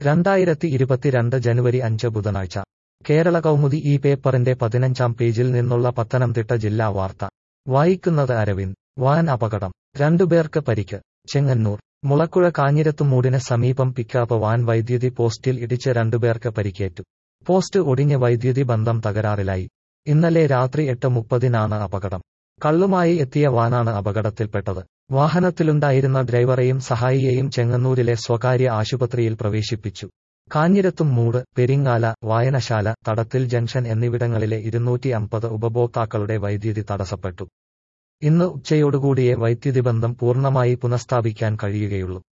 രണ്ടായിരത്തി ഇരുപത്തിരണ്ട് ജനുവരി അഞ്ച് ബുധനാഴ്ച കേരള കൗമുദി ഈ പേപ്പറിന്റെ പതിനഞ്ചാം പേജിൽ നിന്നുള്ള പത്തനംതിട്ട ജില്ലാ വാർത്ത വായിക്കുന്നത് അരവിന്ദ് വാൻ അപകടം രണ്ടുപേർക്ക് പരിക്ക് ചെങ്ങന്നൂർ മുളക്കുഴ കാഞ്ഞിരത്തുമൂടിന് സമീപം പിക്കാപ്പ് വാൻ വൈദ്യുതി പോസ്റ്റിൽ ഇടിച്ച് രണ്ടുപേർക്ക് പരിക്കേറ്റു പോസ്റ്റ് ഒടിഞ്ഞ് വൈദ്യുതി ബന്ധം തകരാറിലായി ഇന്നലെ രാത്രി എട്ട് മുപ്പതിനാണ് അപകടം കള്ളുമായി എത്തിയ വാനാണ് അപകടത്തിൽപ്പെട്ടത് വാഹനത്തിലുണ്ടായിരുന്ന ഡ്രൈവറെയും സഹായിയെയും ചെങ്ങന്നൂരിലെ സ്വകാര്യ ആശുപത്രിയിൽ പ്രവേശിപ്പിച്ചു കാഞ്ഞിരത്തും മൂട് പെരിങ്ങാല വായനശാല തടത്തിൽ ജംഗ്ഷൻ എന്നിവിടങ്ങളിലെ ഇരുന്നൂറ്റി അമ്പത് ഉപഭോക്താക്കളുടെ വൈദ്യുതി തടസ്സപ്പെട്ടു ഇന്ന് ഉച്ചയോടുകൂടിയേ വൈദ്യുതി ബന്ധം പൂർണ്ണമായി പുനഃസ്ഥാപിക്കാൻ കഴിയുകയുള്ളൂ